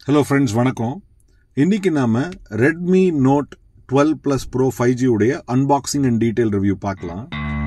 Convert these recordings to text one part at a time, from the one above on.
hello friends வணக்கம் இன்னைக்கு நாம Redmi note twelve plus pro five G உடைய அன்பாக்சிங் அண்ட் டீடைல் ரிவ்யூ பார்க்கலாம்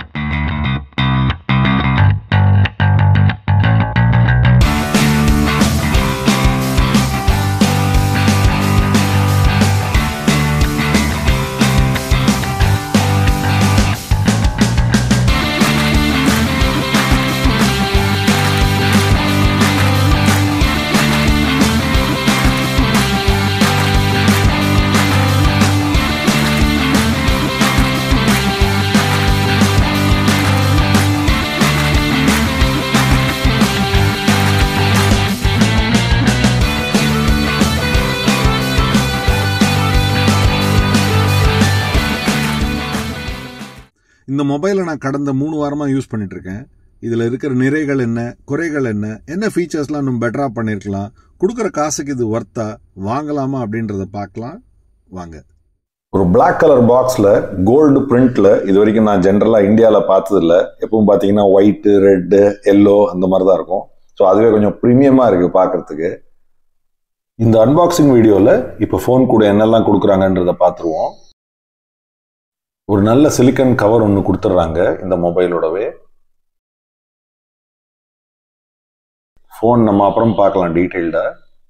இந்த மொபைலை நான் கடந்த மூணு வாரமாக யூஸ் பண்ணிட்டு இருக்கேன் இதில் இருக்கிற நிறைகள் என்ன குறைகள் என்ன என்ன ஃபீச்சர்ஸ்லாம் இன்னும் பெட்டராக பண்ணியிருக்கலாம் கொடுக்குற காசுக்கு இது ஒர்த்தா வாங்கலாமா அப்படின்றத பார்க்கலாம் வாங்க ஒரு Black கலர் பாக்ஸில் கோல்டு பிரிண்ட்ல இது வரைக்கும் நான் ஜென்ரலாக இந்தியாவில் பார்த்ததில்ல எப்பவும் பார்த்தீங்கன்னா ஒயிட்டு ரெட்டு எல்லோ அந்த மாதிரி தான் இருக்கும் ஸோ அதுவே கொஞ்சம் ப்ரீமியமாக இருக்குது பார்க்கறதுக்கு இந்த அன்பாக்சிங் வீடியோவில் இப்போ ஃபோன் கூட என்னெல்லாம் கொடுக்குறாங்கன்றத பார்த்துருவோம் ஒரு நல்ல சிலிக்கன் கவர் ஒன்று கொடுத்துட்றாங்க இந்த மொபைலோடவே ஃபோன் நம்ம அப்புறம் பார்க்கலாம் டீட்டெயில்டாக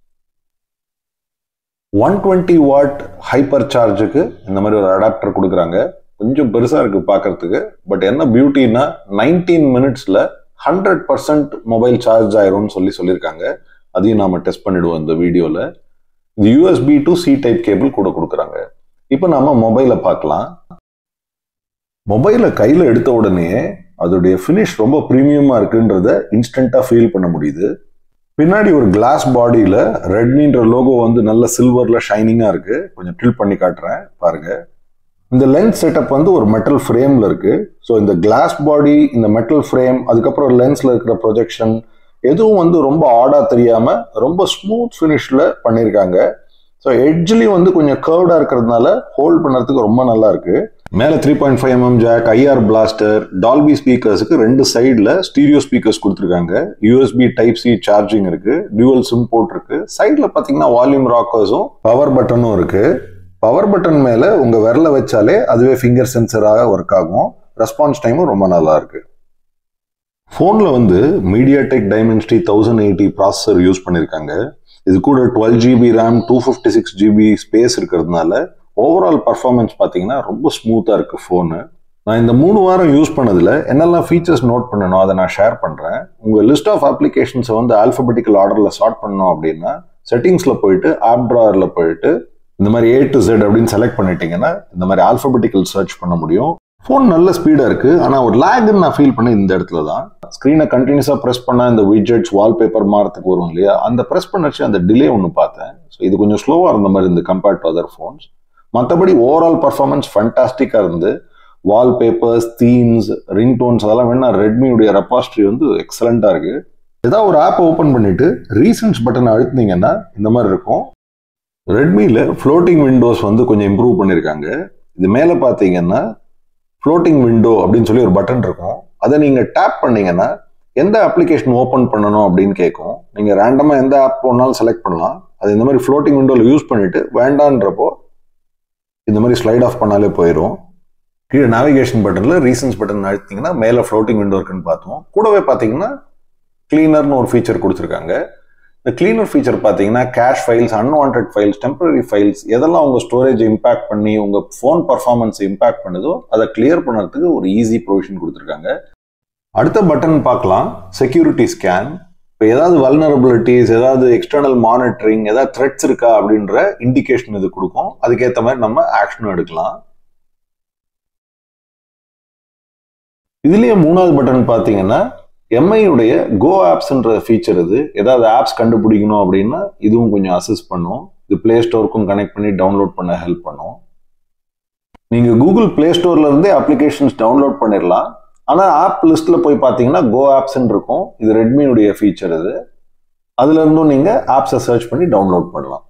ஒன் டுவெண்ட்டி வாட் ஹைப்பர் சார்ஜுக்கு இந்த மாதிரி ஒரு அடாப்டர் கொடுக்குறாங்க கொஞ்சம் பெருசாக இருக்குது பார்க்கறதுக்கு பட் என்ன பியூட்டின்னா நைன்டீன் மினிட்ஸில் ஹண்ட்ரட் பர்சன்ட் மொபைல் சார்ஜ் ஆயிரும்னு சொல்லி சொல்லியிருக்காங்க அதையும் நாம டெஸ்ட் பண்ணிடுவோம் இந்த வீடியோவில் இந்த USB to C type cable கூட கொடுக்குறாங்க இப்போ நாம மொபைலை பார்க்கலாம் மொபைலை கையில் எடுத்த உடனே அதோடைய ஃபினிஷ் ரொம்ப ப்ரீமியமாக இருக்குன்றத இன்ஸ்டண்ட்டாக ஃபீல் பண்ண முடியுது பின்னாடி ஒரு கிளாஸ் பாடியில் ரெட்மின்ற லோகோ வந்து நல்ல சில்வரில் ஷைனிங்காக இருக்கு கொஞ்சம் டில் பண்ணி காட்டுறேன் பாருங்க இந்த லென்ஸ் செட்டப் வந்து ஒரு மெட்டல் ஃப்ரேமில் இருக்கு ஸோ இந்த கிளாஸ் பாடி இந்த மெட்டல் ஃப்ரேம் அதுக்கப்புறம் லென்ஸில் இருக்கிற ப்ரொஜெக்ஷன் எதுவும் வந்து ரொம்ப ஆடாக தெரியாமல் ரொம்ப ஸ்மூத் ஃபினிஷில் பண்ணியிருக்காங்க ஸோ எட்ஜ்லேயும் வந்து கொஞ்சம் கர்வ்டாக இருக்கிறதுனால ஹோல்ட் பண்ணுறதுக்கு ரொம்ப நல்லா இருக்கு மேலே three point five mm jack IR blaster Dolby ஸ்பீக்கர்ஸுக்கு ரெண்டு சைடில் ஸ்டீரியோ ஸ்பீக்கர்ஸ் கொடுத்துருக்காங்க யூஎஸ்பி டைப் சி சார்ஜிங் இருக்கு டியூவல் சிம் போர்ட் இருக்கு சைடில் பார்த்தீங்கன்னா வால்யூம் ராக்கர்ஸும் பவர் பட்டனும் இருக்கு பவர் பட்டன் மேலே உங்கள் விரல வச்சாலே அதுவே ஃபிங்கர் சென்சராக ஒர்க் ஆகும் ரெஸ்பான்ஸ் டைமும் ரொம்ப நல்லா இருக்கு ஃபோனில் வந்து MediaTek Dimensity thousand eighty processor use பண்ணியிருக்காங்க இது கூட twelve GB RAM two fifty six GB space இருக்கிறதுனால ஓவரால் பர்ஃபார்மன்ஸ் பார்த்தீங்கன்னா ரொம்ப ஸ்மூத்தாக இருக்குது ஃபோனு நான் இந்த மூணு வாரம் யூஸ் பண்ணதில் என்னெல்லாம் ஃபீச்சர்ஸ் நோட் பண்ணணும் அதை நான் ஷேர் பண்ணுறேன் உங்கள் லிஸ்ட் ஆஃப் அப்ளிகேஷன்ஸை வந்து ஆல்ஃபபெட்டிக்கல் ஆர்டரில் சார்ட் பண்ணணும் அப்படின்னா செட்டிங்ஸில் போயிட்டு ஆப் ட்ராயரில் போயிட்டு இந்த மாதிரி ஏ டு Z அப்படின்னு செலக்ட் பண்ணிட்டீங்கன்னா இந்த மாதிரி ஆல்ஃபபெட்டிக்கல் சர்ச் பண்ண முடியும் ஃபோன் நல்ல ஸ்பீடாக இருக்குது ஆனால் ஒரு லேக்னு நான் ஃபீல் பண்ண இந்த இடத்துல தான் ஸ்க்ரீனை கண்டினியூஸாக ப்ரெஸ் பண்ணால் இந்த விஜெட்ஸ் வால்பேப்பர் மாறத்துக்கு வரும் இல்லையா அந்த ப்ரெஸ் பண்ணச்சு அந்த டிலே ஒன்று பார்த்தேன் ஸோ இது கொஞ்சம் ஸ்லோவாக இருந்த மாதிரி இந்த கம்பேர்ட் டு அதர் ஃபோன்ஸ் மற்றபடி ஓவரால் பர்ஃபார்மன்ஸ் ஃபண்டாஸ்டிக்காக இருந்து வால்பேப்பர்ஸ் தீம்ஸ் ரிங்டோன்ஸ் அதெல்லாம் வேணா ரெட்மியுடைய ரெப்பாஸ்ட்ரி வந்து எக்ஸலண்ட்டாக இருக்கு ஏதாவது ஒரு ஆப் ஓப்பன் பண்ணிட்டு ரீசன்ஸ் பட்டனை அழுத்தினீங்கன்னா இந்த மாதிரி இருக்கும் ரெட்மியில் ஃப்ளோட்டிங் விண்டோஸ் வந்து கொஞ்சம் இம்ப்ரூவ் பண்ணியிருக்காங்க இது மேலே பார்த்தீங்கன்னா ஃப்ளோட்டிங் விண்டோ அப்படின்னு சொல்லி ஒரு பட்டன் இருக்கும் அதை நீங்கள் டேப் பண்ணீங்கன்னா எந்த அப்ளிகேஷன் ஓப்பன் பண்ணணும் அப்படின்னு கேட்கும் நீங்கள் ரேண்டமாக எந்த ஆப் வேணாலும் செலக்ட் பண்ணலாம் அது இந்த மாதிரி ஃப்ளோட்டிங் விண்டோவில் யூஸ் பண்ணிட்டு வேண்டான்றப்போ இந்த மாதிரி ஸ்லைட் ஆஃப் பண்ணாலே போயிடும் கீழே நேவிகேஷன் பட்டனில் ரீசன்ஸ் பட்டன் அழுத்திங்கன்னா மேலே ஃப்ளோட்டிங் விண்டோ இருக்குன்னு பார்த்தோம் கூடவே பார்த்தீங்கன்னா கிளீனர்னு ஒரு ஃபீச்சர் கொடுத்துருக்காங்க இந்த கிளீனர் ஃபீச்சர் பார்த்தீங்கன்னா cache files unwanted files temporary files எதெல்லாம் உங்கள் ஸ்டோரேஜ் இம்பாக்ட் பண்ணி உங்கள் ஃபோன் பர்ஃபார்மன்ஸ் இம்பாக்ட் பண்ணுதோ அதை கிளியர் பண்ணுறதுக்கு ஒரு ஈஸி ப்ரொவிஷன் கொடுத்துருக்காங்க அடுத்த பட்டன் பார்க்கலாம் செக்யூரிட்டி ஸ்கேன் இப்போ ஏதாவது வல்னரபிலிட்டிஸ் ஏதாவது எக்ஸ்டர்னல் மானிட்டரிங் ஏதாவது த்ரெட்ஸ் இருக்கா அப்படின்ற இண்டிகேஷன் இது கொடுக்கும் அதுக்கேற்ற மாதிரி நம்ம ஆக்ஷன் எடுக்கலாம் இதுலயே மூணாவது பட்டன் பார்த்தீங்கன்னா எம்ஐயுடைய கோ ஆப்ஸ்ன்ற ஃபீச்சர் இது ஏதாவது ஆப்ஸ் கண்டுபிடிக்கணும் அப்படின்னா இதுவும் கொஞ்சம் அசிஸ்ட் பண்ணும் இது பிளே ஸ்டோருக்கும் கனெக்ட் பண்ணி டவுன்லோட் பண்ண ஹெல்ப் பண்ணும் நீங்கள் கூகுள் பிளே ஸ்டோர்ல இருந்தே அப்ளிகேஷன்ஸ் டவுன்லோட் பண்ணிடலாம் ஆனால் ஆப் லிஸ்ட்ல போய் பார்த்தீங்கன்னா கோ ஆப்ஸ்ன்னு இருக்கும் இது ரெட்மியுடைய ஃபீச்சர் இது அதுல இருந்தும் நீங்கள் ஆப்ஸை சர்ச் பண்ணி டவுன்லோட் பண்ணலாம்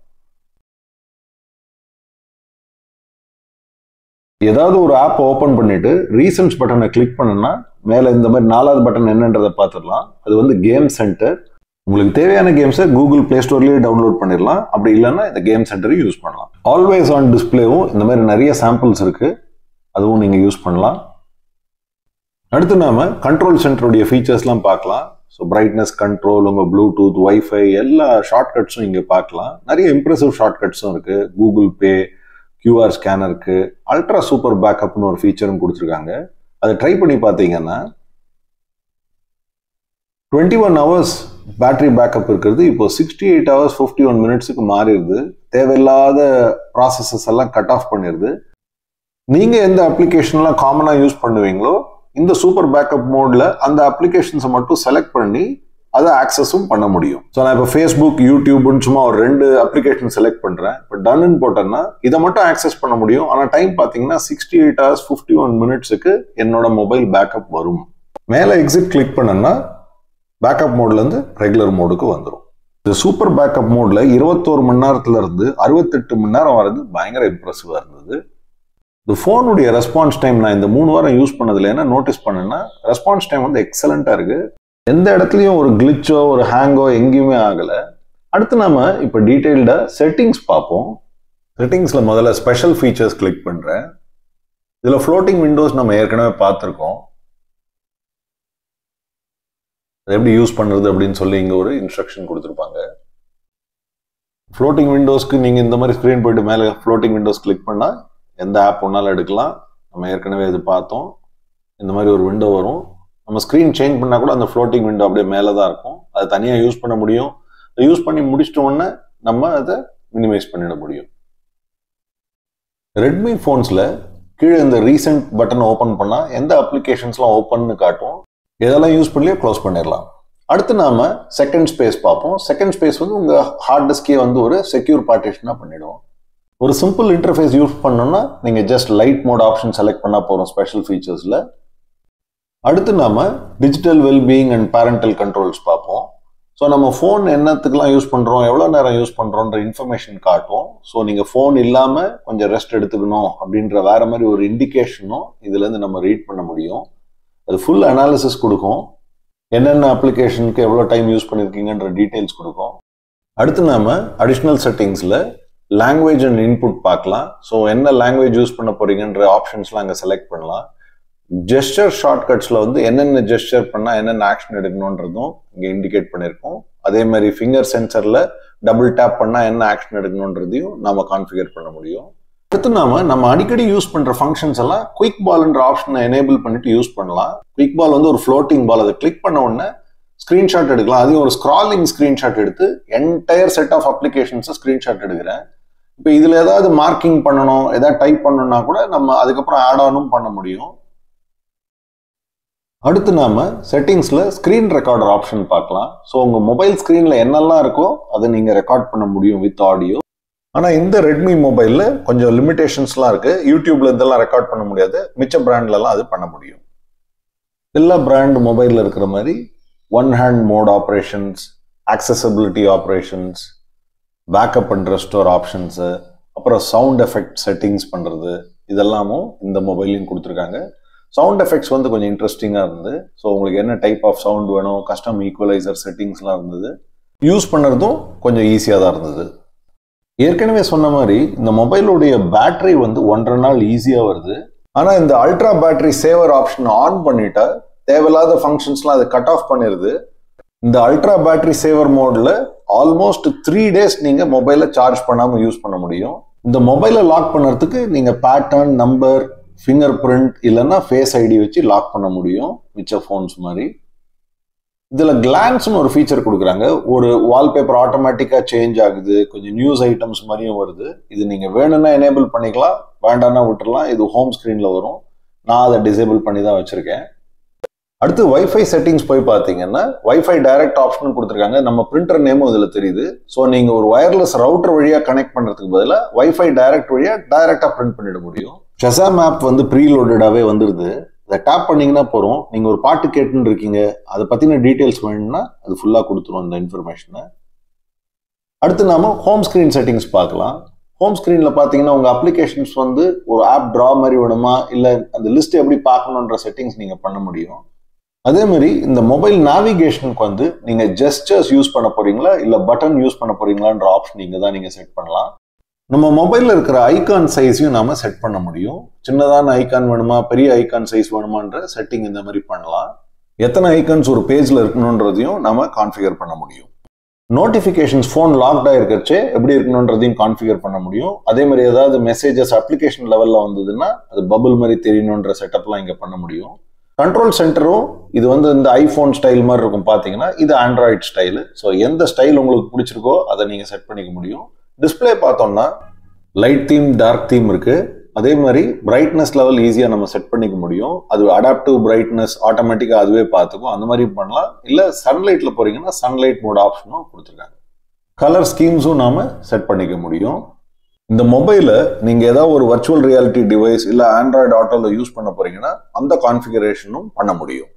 ஏதாவது ஒரு ஆப் ஓப்பன் பண்ணிட்டு ரீசன்ஸ் பட்டனை கிளிக் பண்ணனா மேலே இந்த மாதிரி நாலாவது பட்டன் என்னன்றதை பார்த்துடலாம் அது வந்து கேம் சென்டர் உங்களுக்கு தேவையான கேம்ஸை கூகுள் பிளே ஸ்டோர்லேயே டவுன்லோட் பண்ணிடலாம் அப்படி இல்லைன்னா இந்த கேம் சென்டரையும் யூஸ் பண்ணலாம் ஆல்வேஸ் ஆன் டிஸ்பிளேவும் இந்த மாதிரி நிறைய சாம்பிள்ஸ் இருக்கு அதுவும் நீங்கள் யூஸ் பண்ணலாம் அடுத்து நாம கண்ட்ரோல் சென்டருடைய ஃபீச்சர்ஸ்லாம் பார்க்கலாம் ஸோ பிரைட்னஸ் கண்ட்ரோல் உங்கள் ப்ளூடூத் ஒய்ஃபை எல்லா ஷார்ட்கட்ஸும் இங்கே பார்க்கலாம் நிறைய இம்ப்ரெசிவ் ஷார்ட்கட்ஸும் இருக்கு கூகுள் பே கியூஆர் ஸ்கேனருக்கு அல்ட்ரா சூப்பர் பேக்கப்னு ஒரு ஃபீச்சரும் கொடுத்துருக்காங்க அதை ட்ரை பண்ணி பார்த்தீங்கன்னா twenty one hours battery backup இருக்கிறது இப்போ sixty eight hours fifty one மினிட்ஸுக்கு மாறிடுது தேவையில்லாத ப்ராசஸஸ் எல்லாம் கட் ஆஃப் பண்ணிடுது நீங்கள் எந்த அப்ளிகேஷன்லாம் காமனாக யூஸ் பண்ணுவீங்களோ இந்த சூப்பர் பேக்கப் மோடில் அந்த அப்ளிகேஷன்ஸை மட்டும் செலக்ட் பண்ணி அதை ஆக்சஸும் பண்ண முடியும் ஸோ நான் இப்போ ஃபேஸ்புக் யூடியூப்னு சும்மா ஒரு ரெண்டு அப்ளிகேஷன் செலக்ட் பண்ணுறேன் இப்போ டன்னு போட்டேன்னா இதை மட்டும் ஆக்சஸ் பண்ண முடியும் ஆனால் டைம் பார்த்தீங்கன்னா sixty eight hours fifty one மினிட்ஸுக்கு என்னோட மொபைல் பேக்கப் வரும் மேலே எக்ஸிட் கிளிக் பண்ணேன்னா பேக்கப் மோட்லேருந்து ரெகுலர் மோடுக்கு வந்துடும் இந்த சூப்பர் பேக்கப் மோடில் இருபத்தோரு மணி நேரத்துல இருந்து அறுபத்தெட்டு மணி நேரம் வர்றது பயங்கர இம்ப்ரெசிவாக இருந்தது இந்த ஃபோனுடைய ரெஸ்பான்ஸ் டைம் நான் இந்த மூணு வாரம் யூஸ் பண்ணதுல என்ன நோட்டீஸ் பண்ணேன்னா ரெஸ்பான்ஸ் டைம் வந்து எக்ஸலண்ட்டாக இருக்கு எந்த இடத்துலையும் ஒரு கிளிச்சோ ஒரு ஹேங்கோ எங்கேயுமே ஆகலை அடுத்து நாம இப்போ டீட்டெயில்டாக செட்டிங்ஸ் பார்ப்போம் செட்டிங்ஸில் முதல்ல ஸ்பெஷல் ஃபீச்சர்ஸ் கிளிக் பண்ணுறேன் இதில் ஃப்ளோட்டிங் விண்டோஸ் நம்ம ஏற்கனவே பார்த்துருக்கோம் அதை எப்படி யூஸ் பண்ணுறது அப்படின்னு சொல்லி இங்கே ஒரு இன்ஸ்ட்ரக்ஷன் கொடுத்துருப்பாங்க ஃப்ளோட்டிங் விண்டோஸ்க்கு நீங்கள் இந்த மாதிரி ஸ்க்ரீன் போயிட்டு மேலே ஃப்ளோட்டிங் விண்டோஸ் கிளிக் பண்ணால் எந்த ஆப் ஒன்றாலும் எடுக்கலாம் நம்ம ஏற்கனவே இது பார்த்தோம் இந்த மாதிரி ஒரு விண்டோ வரும் நம்ம ஸ்க்ரீன் சேஞ்ச் பண்ணால் கூட அந்த ஃப்ளோட்டிங் விண்டோ அப்படியே மேலே தான் இருக்கும் அது தனியாக யூஸ் பண்ண முடியும் யூஸ் பண்ணி முடிச்சிட்ட உடனே நம்ம அதை மினிமைஸ் பண்ணிட முடியும் ரெட்மி ஃபோன்ஸில் கீழே இந்த ரீசெண்ட் பட்டன் ஓப்பன் பண்ணால் எந்த அப்ளிகேஷன்ஸ்லாம் ஓப்பன்னு காட்டும் எதெல்லாம் யூஸ் பண்ணலையோ க்ளோஸ் பண்ணிடலாம் அடுத்து நாம செகண்ட் ஸ்பேஸ் பார்ப்போம் செகண்ட் ஸ்பேஸ் வந்து உங்கள் ஹார்ட் டிஸ்கே வந்து ஒரு செக்யூர் பார்ட்டிஷனாக பண்ணிடும் ஒரு சிம்பிள் இன்டர்ஃபேஸ் யூஸ் பண்ணோம்னா நீங்கள் just light mode option select பண்ணால் போகிறோம் ஸ்பெஷல் ஃபீச்சர்ஸில் அடுத்து நாம digital wellbeing and parental controls பார்ப்போம் ஸோ நம்ம ஃபோன் என்னத்துக்குலாம் யூஸ் பண்ணுறோம் எவ்வளோ நேரம் யூஸ் பண்ணுறோன்ற இன்ஃபர்மேஷன் காட்டும் ஸோ நீங்கள் ஃபோன் இல்லாமல் கொஞ்சம் ரெஸ்ட் எடுத்துக்கணும் அப்படின்ற வேற மாதிரி ஒரு இண்டிகேஷனும் இதுலேருந்து நம்ம ரீட் பண்ண முடியும் அது ஃபுல் அனாலிசிஸ் கொடுக்கும் என்னென்ன அப்ளிகேஷனுக்கு எவ்வளோ டைம் யூஸ் பண்ணியிருக்கீங்கன்ற டீட்டெயில்ஸ் கொடுக்கும் அடுத்து நாம அடிஷ்னல் செட்டிங்ஸில் லாங்குவேஜ் அண்ட் இன்புட் பார்க்கலாம் ஸோ என்ன லாங்குவேஜ் யூஸ் பண்ண போறீங்கன்ற ஆப்ஷன்ஸ்லாம் அங்கே செலக்ட் பண்ணலாம் ஜெஸ்டர் ஷார்ட்கட்ஸில் வந்து என்னென்ன ஜெஸ்டர் பண்ணால் என்னென்ன ஆக்ஷன் எடுக்கணுன்றதும் இங்கே இண்டிகேட் பண்ணியிருக்கோம் அதே மாதிரி ஃபிங்கர் சென்சரில் டபுள் டேப் பண்ணால் என்ன ஆக்ஷன் எடுக்கணுன்றதையும் நாம கான்ஃபிகர் பண்ண முடியும் அடுத்து நாம நம்ம அடிக்கடி யூஸ் பண்ற ஃபங்க்ஷன்ஸ் எல்லாம் குயிக் பால்ன்ற ஆப்ஷனை எனேபிள் பண்ணிட்டு யூஸ் பண்ணலாம் குயிக் பால் வந்து ஒரு ஃப்ளோட்டிங் பால் அதை கிளிக் பண்ண உடனே ஸ்கிரீன்ஷாட் எடுக்கலாம் அதையும் ஒரு ஸ்க்ராலிங் ஸ்கிரீன்ஷாட் எடுத்து என்டையர் செட் ஆஃப் அப்ளிகேஷன்ஸை ஸ்கிரீன்ஷாட் எடுக்கிறேன் இப்போ இதுல ஏதாவது மார்க்கிங் பண்ணணும் ஏதாவது டைப் பண்ணணும்னா கூட நம்ம அதுக்கப்புறம் ஆட் ஆனும் பண்ண முடியும் அடுத்து நாம செட்டிங்ஸ்ல ஸ்கிரீன் ரெக்கார்டர் ஆப்ஷன் பார்க்கலாம் ஸோ உங்க மொபைல் ஸ்கிரீன்ல என்னெல்லாம் இருக்கோ அதை நீங்க ரெக்கார்ட் பண்ண முடியும் வித் ஆடியோ ஆனால் இந்த ரெட்மி மொபைலில் கொஞ்சம் லிமிடேஷன்ஸ்லாம் இருக்கு யூடியூப்ல இதெல்லாம் ரெக்கார்ட் பண்ண முடியாது மிச்ச பிராண்ட்லலாம் அது பண்ண முடியும் எல்லா பிராண்ட் மொபைலில் இருக்கிற மாதிரி one hand mode operations accessibility operations backup and restore options அப்புறம் சவுண்ட் எஃபெக்ட் செட்டிங்ஸ் பண்ணுறது இதெல்லாமும் இந்த மொபைல்லையும் கொடுத்துருக்காங்க சவுண்ட் எஃபெக்ட்ஸ் வந்து கொஞ்சம் இன்ட்ரெஸ்டிங்காக இருந்தது ஸோ உங்களுக்கு என்ன டைப் ஆஃப் சவுண்ட் வேணும் கஸ்டம் ஈக்குவலைசர் செட்டிங்ஸ்லாம் இருந்தது யூஸ் பண்ணுறதும் கொஞ்சம் ஈஸியாக தான் இருந்தது ஏற்கனவே சொன்ன மாதிரி இந்த மொபைலுடைய பேட்டரி வந்து ஒன்றரை நாள் ஈஸியாக வருது ஆனால் இந்த ultra battery saver option on பண்ணிட்டா தேவையில்லாத ஃபங்க்ஷன்ஸ்லாம் அது கட் ஆஃப் பண்ணிடுது இந்த அல்ட்ரா பேட்டரி சேவர் மோடில் ஆல்மோஸ்ட் த்ரீ டேஸ் நீங்கள் மொபைலை சார்ஜ் பண்ணாமல் யூஸ் பண்ண முடியும் இந்த மொபைலை லாக் பண்ணுறதுக்கு நீங்கள் பேட்டர்ன் நம்பர் ஃபிங்கர் பிரிண்ட் இல்லைன்னா ஃபேஸ் ஐடி வச்சு லாக் பண்ண முடியும் மிச்ச ஃபோன்ஸ் மாதிரி இதில் கிளான்ஸ்னு ஒரு ஃபீச்சர் கொடுக்குறாங்க ஒரு வால்பேப்பர் ஆட்டோமேட்டிக்காக சேஞ்ச் ஆகுது கொஞ்சம் நியூஸ் ஐட்டம்ஸ் மாதிரியும் வருது இது நீங்கள் வேணும்னா எனேபிள் பண்ணிக்கலாம் வேண்டாம்னா விட்டுறலாம் இது ஹோம் ஸ்க்ரீனில் வரும் நான் அதை டிசேபிள் பண்ணி தான் வச்சுருக்கேன் அடுத்து வைஃபை செட்டிங்ஸ் போய் பார்த்தீங்கன்னா வைஃபை டைரக்ட் ஆப்ஷன் கொடுத்துருக்காங்க நம்ம பிரிண்டர் நேமும் இதில் தெரியுது ஸோ நீங்கள் ஒரு ஒயர்லெஸ் ரவுட்டர் வழியாக கனெக்ட் பண்ணுறதுக்கு பதிலாக வைஃபை டைரக்ட் வழியாக டைரக்டாக பிரிண்ட் பண்ணிட முடியும் ஷசாம் ஆப் வந்து ப்ரீலோடடாகவே வந்துடுது அதை டேப் பண்ணீங்கன்னா போகிறோம் நீங்கள் ஒரு பாட்டு கேட்டுன்னு இருக்கீங்க அதை பற்றின டீட்டெயில்ஸ் வேணும்னா அது ஃபுல்லாக கொடுத்துரும் இந்த இன்ஃபர்மேஷனை அடுத்து நாம ஹோம் ஸ்க்ரீன் செட்டிங்ஸ் பார்க்கலாம் ஹோம் ஸ்க்ரீனில் பார்த்தீங்கன்னா உங்கள் அப்ளிகேஷன்ஸ் வந்து ஒரு ஆப் ட்ரா மாதிரி வேணுமா இல்லை அந்த லிஸ்ட் எப்படி பார்க்கணுன்ற செட்டிங்ஸ் நீங்கள் பண்ண முடியும் அதே மாதிரி இந்த மொபைல் நேவிகேஷனுக்கு வந்து நீங்க ஜெஸ்டர்ஸ் யூஸ் பண்ண போறீங்களா இல்ல பட்டன் யூஸ் பண்ண போறீங்களான்ற ஆப்ஷன் நீங்க தான் நீங்க செட் பண்ணலாம் நம்ம மொபைல்ல இருக்கிற ஐகான் சைஸையும் நாம செட் பண்ண முடியும் சின்னதான ஐகான் வேணுமா பெரிய ஐகான் சைஸ் வேணுமான்ற செட்டிங் இந்த மாதிரி பண்ணலாம் எத்தனை ஐகான்ஸ் ஒரு பேஜ்ல இருக்கணுன்றதையும் நாம கான்ஃபிகர் பண்ண முடியும் நோட்டிஃபிகேஷன்ஸ் ஃபோன் லாக்டாக இருக்கிறச்சே எப்படி இருக்கணுன்றதையும் கான்ஃபிகர் பண்ண முடியும் அதே மாதிரி ஏதாவது மெசேஜஸ் அப்ளிகேஷன் லெவலில் வந்ததுன்னா அது பபுள் மாதிரி தெரியணுன்ற செட்டப்லாம் இங்கே பண்ண முடியும் கண்ட்ரோல் சென்டரும் இது வந்து இந்த ஐஃபோன் ஸ்டைல் மாதிரி இருக்கும் பார்த்தீங்கன்னா இது ஆண்ட்ராய்டு ஸ்டைலு ஸோ எந்த ஸ்டைல் உங்களுக்கு பிடிச்சிருக்கோ அதை நீங்கள் செட் பண்ணிக்க முடியும் டிஸ்பிளே பார்த்தோம்னா லைட் தீம் டார்க் தீம் இருக்கு அதே மாதிரி பிரைட்னஸ் லெவல் ஈஸியாக நம்ம செட் பண்ணிக்க முடியும் அது அடாப்டிவ் பிரைட்னஸ் ஆட்டோமேட்டிக்காக அதுவே பார்த்துக்கும் அந்த மாதிரி பண்ணலாம் இல்லை சன்லைட்டில் போறீங்கன்னா சன்லைட் மோட் ஆப்ஷனும் கொடுத்துருக்காங்க கலர் ஸ்கீம்ஸும் நாம செட் பண்ணிக்க முடியும் இந்த மொபைலை நீங்கள் ஏதாவது ஒரு வர்ச்சுவல் ரியாலிட்டி டிவைஸ் இல்லை ஆண்ட்ராய்டு ஆட்டோவில் யூஸ் பண்ண போறீங்கன்னா அந்த கான்ஃபிகரேஷனும் பண்ண முடியும்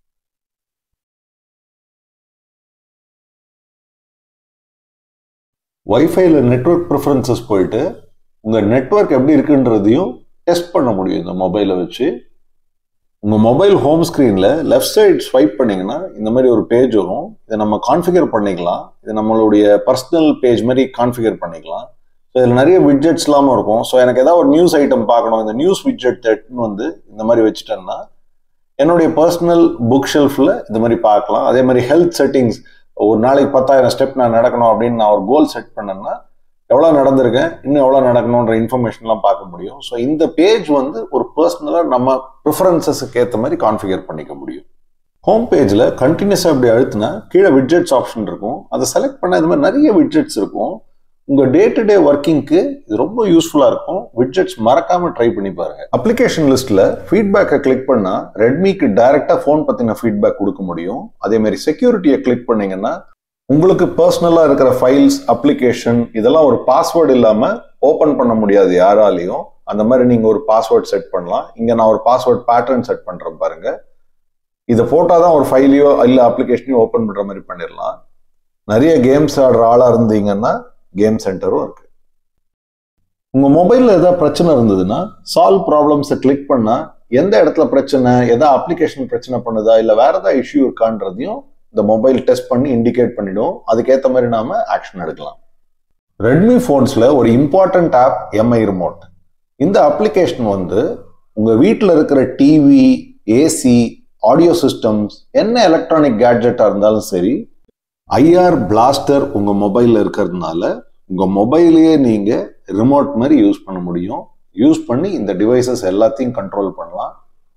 வைஃபைல நெட்ஒர்க் ப்ரிஃபரன்சஸ் போயிட்டு உங்கள் நெட்ஒர்க் எப்படி இருக்குன்றதையும் டெஸ்ட் பண்ண முடியும் இந்த மொபைலை வச்சு உங்கள் மொபைல் ஹோம் ஸ்க்ரீனில் லெஃப்ட் சைட் ஸ்வைப் பண்ணீங்கன்னா இந்த மாதிரி ஒரு பேஜ் வரும் இதை நம்ம கான்ஃபிகர் பண்ணிக்கலாம் இது நம்மளுடைய பர்சனல் பேஜ் மாதிரி கான்ஃபிகர் பண்ணிக்கலாம் ஸோ இதில் நிறைய விட்ஜெட்ஸ் இல்லாமல் இருக்கும் ஸோ எனக்கு ஏதாவது ஒரு நியூஸ் ஐட்டம் பார்க்கணும் இந்த நியூஸ் விட்ஜெட் தட்டுன்னு வந்து இந்த மாதிரி வச்சுட்டேன்னா என்னுடைய பர்சனல் புக் ஷெல்ஃபில் இந்த மாதிரி பார்க்கலாம் அதே மாதிரி ஹெல்த் செட்டிங்ஸ் ஒரு நாளைக்கு பத்தாயிரம் ஸ்டெப் நான் நடக்கணும் அப்படின்னு நான் ஒரு கோல் செட் பண்ணேன்னா எவ்வளோ நடந்திருக்கேன் இன்னும் எவ்வளோ நடக்கணுன்ற இன்ஃபர்மேஷன்லாம் பார்க்க முடியும் ஸோ இந்த பேஜ் வந்து ஒரு பர்சனலாக நம்ம ப்ரிஃபரன்சஸுக்கு ஏற்ற மாதிரி கான்ஃபிகர் பண்ணிக்க முடியும் ஹோம் பேஜில் கண்டினியூஸாக இப்படி அழுத்தினா கீழே விட்ஜெட்ஸ் ஆப்ஷன் இருக்கும் அதை செலக்ட் பண்ண இது மாதிரி நிறைய விட்ஜெட்ஸ் இருக்கும் உங்கள் டே டு டே ஒர்க்கிங்க்கு இது ரொம்ப யூஸ்ஃபுல்லாக இருக்கும் விட்ஜெட்ஸ் மறக்காமல் ட்ரை பண்ணி பாருங்க அப்ளிகேஷன் லிஸ்ட்டில் ஃபீட்பேக்கை கிளிக் பண்ணால் ரெட்மிக்கு டைரெக்டாக ஃபோன் பற்றின ஃபீட்பேக் கொடுக்க முடியும் அதே மாதிரி செக்யூரிட்டியை கிளிக் பண்ணீங்கன்னா உங்களுக்கு பர்சனலாக இருக்கிற ஃபைல்ஸ் அப்ளிகேஷன் இதெல்லாம் ஒரு பாஸ்வேர்டு இல்லாமல் ஓப்பன் பண்ண முடியாது யாராலையும் அந்த மாதிரி நீங்கள் ஒரு பாஸ்வேர்ட் செட் பண்ணலாம் இங்கே நான் ஒரு பாஸ்வேர்ட் பேட்டர்ன் செட் பண்ணுறேன் பாருங்க இதை போட்டால் தான் ஒரு ஃபைலையோ இல்லை அப்ளிகேஷனையோ ஓப்பன் பண்ணுற மாதிரி பண்ணிடலாம் நிறைய கேம்ஸ் ஆடுற ஆளாக இருந்தீங்கன்னா கேம் சென்டரும் இருக்கு உங்கள் மொபைலில் ஏதாவது பிரச்சனை இருந்ததுன்னா சால்வ் ப்ராப்ளம்ஸை கிளிக் பண்ணால் எந்த இடத்துல பிரச்சனை எதாவது அப்ளிகேஷன் பிரச்சனை பண்ணுதா இல்லை வேற ஏதாவது இஷ்யூ இருக்கான்றதையும் இந்த மொபைல் டெஸ்ட் பண்ணி இண்டிகேட் பண்ணிடும் அதுக்கேற்ற மாதிரி நாம ஆக்ஷன் எடுக்கலாம் ரெட்மி ஃபோன்ஸில் ஒரு இம்பார்ட்டன்ட் ஆப் எம்ஐ ரிமோட் இந்த அப்ளிகேஷன் வந்து உங்கள் வீட்டில் இருக்கிற டிவி ஏசி ஆடியோ சிஸ்டம்ஸ் என்ன எலக்ட்ரானிக் கேட்ஜெட்டாக இருந்தாலும் சரி ஐஆர் பிளாஸ்டர் உங்கள் மொபைலில் இருக்கிறதுனால உங்கள் மொபைலையே நீங்கள் ரிமோட் மாதிரி யூஸ் பண்ண முடியும் யூஸ் பண்ணி இந்த டிவைசஸ் எல்லாத்தையும் கண்ட்ரோல் பண்ணலாம்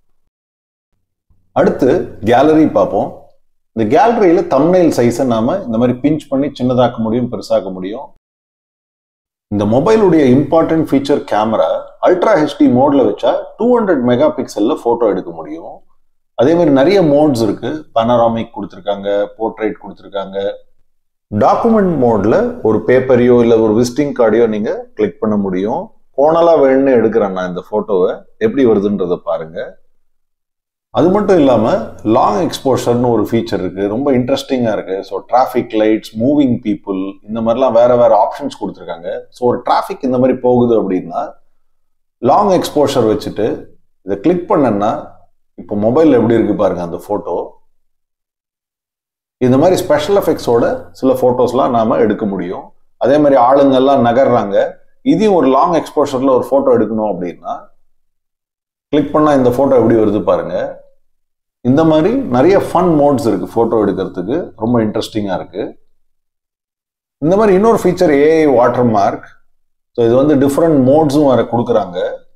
அடுத்து கேலரி பார்ப்போம் இந்த கேலரியில தம்னைல் சைஸை நாம இந்த மாதிரி பிஞ்ச் பண்ணி சின்னதாக்க முடியும் பெருசாக்க முடியும் இந்த மொபைலுடைய important feature camera ultra HD மோட்ல வச்சா டூ ஹண்ட்ரட் மெகா பிக்சல்ல போட்டோ எடுக்க முடியும் அதே மாதிரி நிறைய மோட்ஸ் இருக்கு பனராமிக் கொடுத்துருக்காங்க போர்ட்ரேட் கொடுத்துருக்காங்க டாக்குமெண்ட் மோட்ல ஒரு பேப்பரையோ இல்லை ஒரு விசிட்டிங் கார்டையோ நீங்க கிளிக் பண்ண முடியும் கோணலா வேணும்னு எடுக்கிறேன் நான் இந்த போட்டோவை எப்படி வருதுன்றதை பாருங்க அது மட்டும் இல்லாமல் லாங் எக்ஸ்போஷர்னு ஒரு ஃபீச்சர் இருக்கு ரொம்ப இன்ட்ரெஸ்டிங்காக இருக்கு so traffic lights moving people இந்த மாதிரிலாம் வேற வேற ஆப்ஷன்ஸ் கொடுத்துருக்காங்க ஸோ ஒரு டிராஃபிக் இந்த மாதிரி போகுது அப்படின்னா லாங் எக்ஸ்போஷர் வச்சுட்டு இதை கிளிக் பண்ணேன்னா இப்போ மொபைல் எப்படி இருக்கு பாருங்க அந்த ஃபோட்டோ இந்த மாதிரி ஸ்பெஷல் எஃபெக்ட்ஸோட சில ஃபோட்டோஸ்லாம் நாம எடுக்க முடியும் அதே மாதிரி ஆளுங்கெல்லாம் நகர்றாங்க இதையும் ஒரு லாங் எக்ஸ்போஷர்ல ஒரு ஃபோட்டோ எடுக்கணும் அப்படின்னா கிளிக் பண்ணால் இந்த ஃபோட்டோ எப்படி வருது பாருங்க இந்த மாதிரி நிறைய ஃபன் மோட்ஸ் இருக்கு ஃபோட்டோ எடுக்கிறதுக்கு ரொம்ப இன்ட்ரெஸ்டிங்காக இருக்கு இந்த மாதிரி இன்னொரு feature AI water mark so இது வந்து டிஃப்ரெண்ட் மோட்ஸும் வேற கொடுக்குறாங்க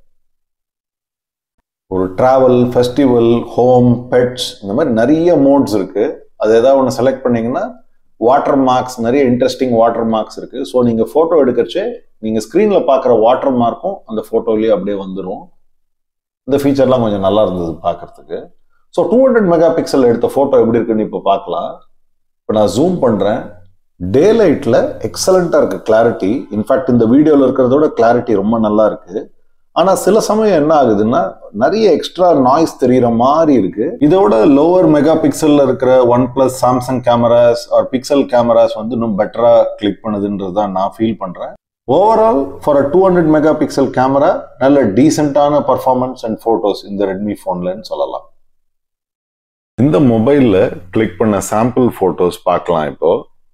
ஒரு டிராவல் ஃபெஸ்டிவல் ஹோம் பெட்ஸ் இந்த மாதிரி நிறைய மோட்ஸ் இருக்கு அது ஏதாவது ஒன்று செலக்ட் பண்ணீங்கன்னா வாட்டர் மார்க்ஸ் நிறைய இன்ட்ரெஸ்டிங் வாட்டர் மார்க்ஸ் இருக்கு ஸோ நீங்கள் ஃபோட்டோ எடுக்கிறச்சே நீங்கள் ஸ்க்ரீனில் பார்க்குற வாட்டர் மார்க்கும் அந்த ஃபோட்டோலேயே அப்படியே வந்துடும் இந்த ஃபீச்சர்லாம் கொஞ்சம் நல்லா இருந்தது பார்க்கறதுக்கு so two hundred mega pixel எடுத்த ஃபோட்டோ எப்படி இருக்குன்னு இப்போ பார்க்கலாம் இப்போ நான் ஜூம் பண்ணுறேன் டே லைட்டில் எக்ஸலண்ட்டாக இருக்குது கிளாரிட்டி இன்ஃபேக்ட் இந்த வீடியோவில் இருக்கிறதோட கிளாரிட்டி ரொம்ப நல்லா இருக்குது ஆனால் சில சமயம் என்ன ஆகுதுன்னா நிறைய எக்ஸ்ட்ரா நாய்ஸ் தெரிகிற மாதிரி இருக்கு இதோட லோவர் மெகா பிக்சல்ல இருக்கிற one plus Samsung cameras or pixel cameras வந்து இன்னும் பெட்டரா கிளிக் பண்ணுதுன்றது தான் நான் ஃபீல் பண்றேன் overall for a two hundred mega pixel camera நல்ல டீசென்டான பர்ஃபார்மன்ஸ் அண்ட் ஃபோட்டோஸ் இந்த ரெட்மி ஃபோன்லன்னு சொல்லலாம் இந்த மொபைல்ல கிளிக் பண்ண சாம்பிள் போட்டோஸ் பார்க்கலாம் இப்போ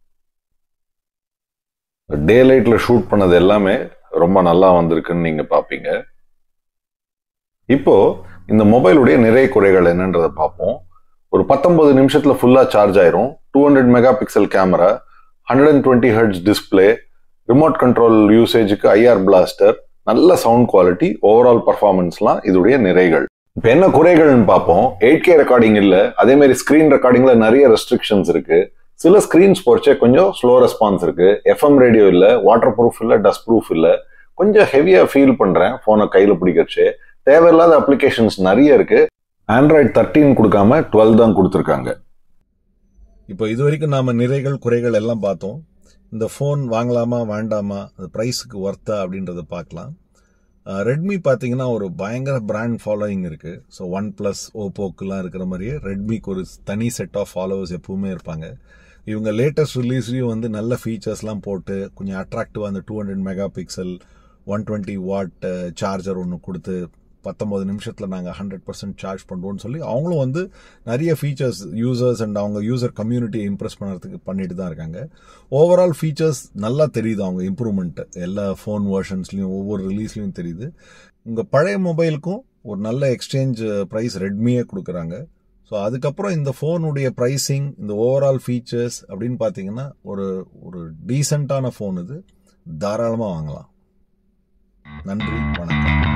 டே லைட்ல ஷூட் பண்ணது எல்லாமே ரொம்ப நல்லா வந்திருக்குன்னு நீங்க பாப்பீங்க இப்போ இந்த மொபைலுடைய நிறை குறைகள் என்னன்றதை பார்ப்போம் ஒரு பத்தொன்பது நிமிஷத்துல ஃபுல்லா சார்ஜ் ஆயிரும் two hundred mega pixel camera hundred and twenty hertz display remote control யூசேஜுக்கு ஐஆர் பிளாஸ்டர் நல்ல சவுண்ட் குவாலிட்டி ஓவரால் பர்ஃபார்மன்ஸ்லாம் இதோடைய நிறைகள் இப்போ என்ன குறைகள்னு பார்ப்போம் எயிட் கே ரெக்கார்டிங் இல்லை அதே மாதிரி ஸ்க்ரீன் ரெக்கார்டிங்ல நிறைய ரெஸ்ட்ரிக்ஷன்ஸ் இருக்கு சில ஸ்க்ரீன்ஸ் போர்ச்சே கொஞ்சம் ஸ்லோ ரெஸ்பான்ஸ் இருக்கு எஃப்எம் ரேடியோ இல்லை வாட்டர் ப்ரூஃப் இல்லை டஸ்ட் ப்ரூஃப் இல்லை கொஞ்சம் ஹெவியாக ஃபீல் பண்ணுறேன் ஃபோனை கையில் பிடிக்கிறச்சு தேவையில்லாத அப்ளிகேஷன்ஸ் நிறைய இருக்கு ஆண்ட்ராய்ட் தேர்ட்டீன் கொடுக்காம டுவெல் தான் கொடுத்துருக்காங்க இப்போ இது வரைக்கும் நாம நிறைகள் குறைகள் எல்லாம் பார்த்தோம் இந்த ஃபோன் வாங்கலாமா வேண்டாமா அது ப்ரைஸுக்கு ஒர்த்தா அப்படின்றத பார்க்கலாம் ரெட்மி பார்த்தீங்கன்னா ஒரு பயங்கர பிராண்ட் ஃபாலோயிங் இருக்கு ஸோ ஒன் ப்ளஸ் ஓப்போக்குலாம் இருக்கிற மாதிரியே ரெட்மிக்கு ஒரு தனி செட் ஆஃப் ஃபாலோவர்ஸ் எப்பவுமே இருப்பாங்க இவங்க லேட்டஸ்ட் ரிலீஸ்லையும் வந்து நல்ல ஃபீச்சர்ஸ்லாம் போட்டு கொஞ்சம் அட்ராக்டிவாக அந்த two hundred mega pixel one twenty watt charger ஒன்று கொடுத்து பத்தொம்பது நிமிஷத்தில் நாங்கள் ஹண்ட்ரட் பர்சன்ட் சார்ஜ் பண்ணுறோம்னு சொல்லி அவங்களும் வந்து நிறைய ஃபீச்சர்ஸ் யூசர்ஸ் அண்ட் அவங்க யூசர் கம்யூனிட்டியை இம்ப்ரெஸ் பண்ணுறதுக்கு பண்ணிட்டு தான் இருக்காங்க ஓவரால் ஃபீச்சர்ஸ் நல்லா தெரியுது அவங்க இம்ப்ரூவ்மெண்ட் எல்லா ஃபோன் வேர்ஷன்ஸ்லையும் ஒவ்வொரு ரிலீஸ்லையும் தெரியுது உங்கள் பழைய மொபைலுக்கும் ஒரு நல்ல எக்ஸ்சேஞ்ச் ப்ரைஸ் ரெட்மியே கொடுக்குறாங்க ஸோ அதுக்கப்புறம் இந்த ஃபோனுடைய ப்ரைஸிங் இந்த ஓவரால் ஃபீச்சர்ஸ் அப்படின்னு பார்த்தீங்கன்னா ஒரு ஒரு டீசெண்டான ஃபோன் இது தாராளமாக வாங்கலாம் நன்றி வணக்கம்